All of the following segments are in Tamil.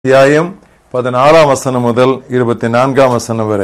அத்தியாயம் பதினாறாம் வசனம் முதல் இருபத்தி நான்காம் வசனம் வரை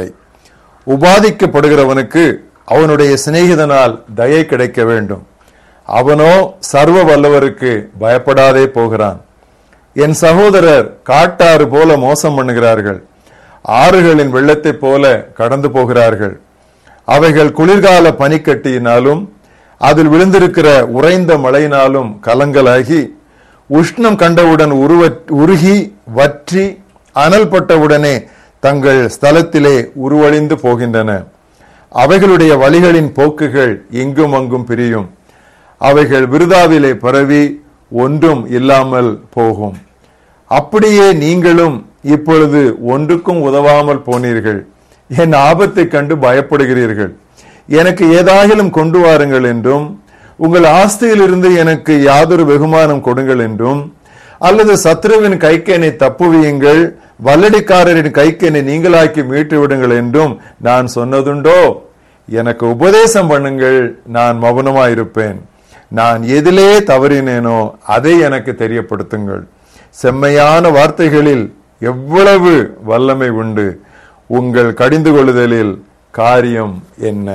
உபாதிக்கப்படுகிறவனுக்கு அவனுடைய சிநேகிதனால் தயை கிடைக்க வேண்டும் அவனோ சர்வ வல்லவருக்கு பயப்படாதே போகிறான் என் சகோதரர் காட்டாறு போல மோசம் பண்ணுகிறார்கள் ஆறுகளின் வெள்ளத்தைப் போல கடந்து போகிறார்கள் அவைகள் குளிர்கால பனிக்கட்டியினாலும் அதில் விழுந்திருக்கிற உறைந்த மழையினாலும் கலங்கலாகி உஷ்ணம் கண்டவுடன் உருவ உருகி வற்றி அனல் பட்டவுடனே தங்கள் ஸ்தலத்திலே உருவழிந்து போகின்றன அவைகளுடைய வழிகளின் போக்குகள் இங்கும் அங்கும் பிரியும் அவைகள் விருதாவிலே பரவி ஒன்றும் இல்லாமல் போகும் அப்படியே நீங்களும் இப்பொழுது ஒன்றுக்கும் உதவாமல் போனீர்கள் என் ஆபத்தை கண்டு பயப்படுகிறீர்கள் எனக்கு ஏதாகிலும் கொண்டு வாருங்கள் என்றும் உங்கள் ஆஸ்தியிலிருந்து எனக்கு யாதொரு வெகுமானம் கொடுங்கள் என்றும் அல்லது சத்ருவின் கைக்கு என்னை தப்புவியுங்கள் வல்லடிக்காரரின் கைக்கு என்னை நீங்களாக்கி மீட்டு விடுங்கள் என்றும் நான் சொன்னதுண்டோ எனக்கு உபதேசம் பண்ணுங்கள் நான் மௌனமாயிருப்பேன் நான் எதிலே தவறினேனோ அதை எனக்கு தெரியப்படுத்துங்கள் செம்மையான வார்த்தைகளில் எவ்வளவு வல்லமை உண்டு உங்கள் கடிந்து கொள்ளுதலில் காரியம் என்ன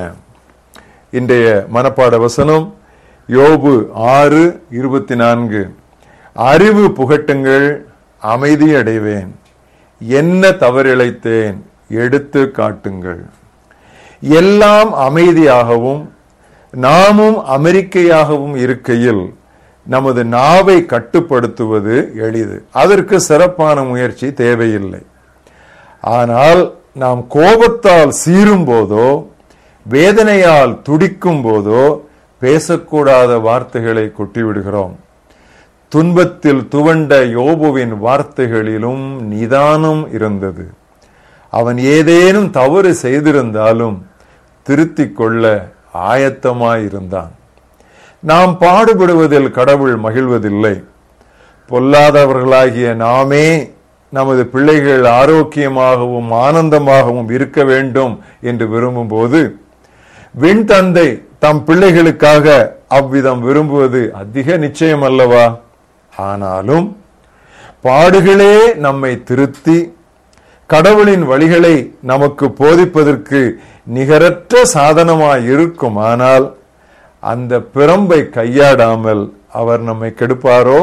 இன்றைய மனப்பாட வசனம் யோபு ஆறு இருபத்தி நான்கு அறிவு புகட்டுங்கள் அமைதி அடைவேன் என்ன தவறிழைத்தேன் எடுத்து காட்டுங்கள் எல்லாம் அமைதியாகவும் நாமும் அமெரிக்கையாகவும் இருக்கையில் நமது நாவை கட்டுப்படுத்துவது எளிது அதற்கு சிறப்பான முயற்சி தேவையில்லை ஆனால் நாம் கோபத்தால் சீரும் போதோ வேதனையால் துடிக்கும் போதோ பேசக்கூடாத வார்த்தைகளை கொட்டிவிடுகிறோம் துன்பத்தில் துவண்ட யோபுவின் வார்த்தைகளிலும் நிதானம் இருந்தது அவன் ஏதேனும் தவறு செய்திருந்தாலும் திருத்திக் கொள்ள ஆயத்தமாயிருந்தான் நாம் பாடுபடுவதில் கடவுள் மகிழ்வதில்லை பொல்லாதவர்களாகிய நாமே நமது பிள்ளைகள் ஆரோக்கியமாகவும் ஆனந்தமாகவும் இருக்க வேண்டும் என்று விரும்பும் போது விண் தந்தை தம் பிள்ளைகளுக்காக அவ்விதம் விரும்புவது அதிக நிச்சயம் அல்லவா ஆனாலும் பாடுகளே நம்மை திருத்தி கடவுளின் வழிகளை நமக்கு போதிப்பதற்கு நிகரற்ற சாதனமாய் இருக்கும் ஆனால் அந்த பிரம்பை கையாடாமல் அவர் நம்மை கெடுப்பாரோ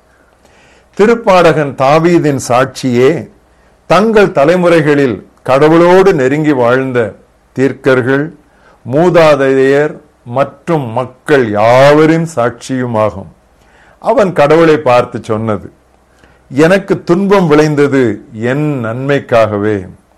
திருப்பாடகன் தாவீதின் சாட்சியே தங்கள் தலைமுறைகளில் கடவுளோடு நெருங்கி வாழ்ந்த தீர்க்கர்கள் மூதாதையர் மற்றும் மக்கள் யாவரின் சாட்சியுமாகும் அவன் கடவுளை பார்த்து சொன்னது எனக்கு துன்பம் விளைந்தது என் நன்மைக்காகவே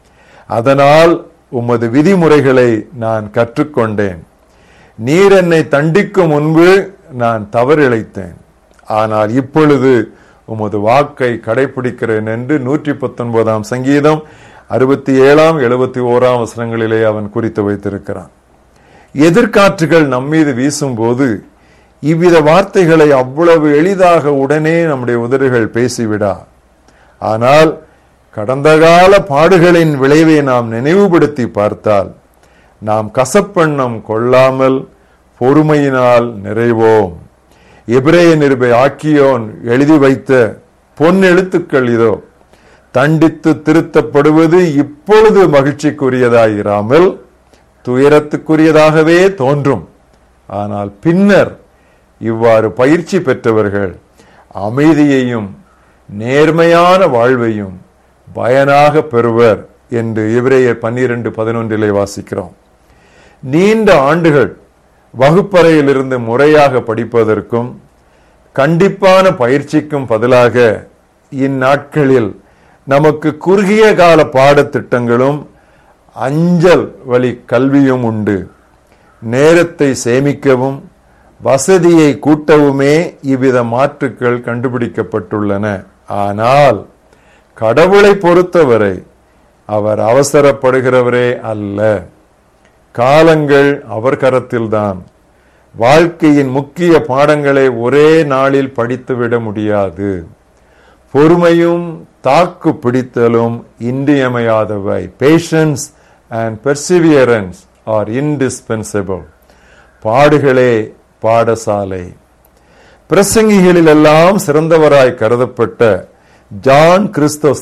அதனால் உமது விதிமுறைகளை நான் கற்றுக்கொண்டேன் நீர் என்னை தண்டிக்கும் முன்பு நான் தவறிழைத்தேன் ஆனால் இப்பொழுது உமது வாக்கை கடைபிடிக்கிறேன் என்று நூற்றி பத்தொன்பதாம் சங்கீதம் அறுபத்தி ஏழாம் எழுபத்தி ஓராம் வசனங்களிலே அவன் குறித்து வைத்திருக்கிறான் எதிர்காற்றுகள் நம்மீது வீசும் போது இவ்வித வார்த்தைகளை அவ்வளவு எளிதாக உடனே நம்முடைய உதடுகள் பேசிவிடா ஆனால் கடந்த கால பாடுகளின் விளைவை நாம் நினைவுபடுத்தி பார்த்தால் நாம் கசப்பெண்ணம் கொள்ளாமல் பொறுமையினால் நிறைவோம் எபிரேய நிருபை ஆக்கியோன் எழுதி வைத்த பொன் எழுத்துக்கள் இதோ தண்டித்து திருத்தப்படுவது இப்பொழுது மகிழ்ச்சிக்குரியதாயிராமல் துயரத்துக்குரியதாகவே தோன்றும் ஆனால் பின்னர் இவ்வாறு பயிற்சி பெற்றவர்கள் அமைதியையும் நேர்மையான வாழ்வையும் பயனாக பெறுவர் என்று இவரையர் பன்னிரண்டு பதினொன்றிலே வாசிக்கிறோம் நீண்ட ஆண்டுகள் வகுப்பறையில் இருந்து முறையாக படிப்பதற்கும் கண்டிப்பான பயிற்சிக்கும் பதிலாக இந்நாட்களில் நமக்கு குறுகிய கால பாடத்திட்டங்களும் அஞ்சல் வழி கல்வியும் உண்டு நேரத்தை சேமிக்கவும் வசதியை கூட்டவுமே இவ்வித மாற்றுக்கள் கண்டுபிடிக்கப்பட்டுள்ளன ஆனால் கடவுளை பொறுத்தவரை அவர் அவசரப்படுகிறவரே அல்ல காலங்கள் அவர் கரத்தில்தான் வாழ்க்கையின் முக்கிய பாடங்களை ஒரே நாளில் படித்துவிட முடியாது பொறுமையும் தாக்கு பிடித்தலும் இன்றியமையாதவை patience and perseverance are indispensable பாடுகளே பாடசாலை பிரசங்கிகளில் எல்லாம் சிறந்தவராய் கருதப்பட்ட ஜான் கிறிஸ்தோஸ்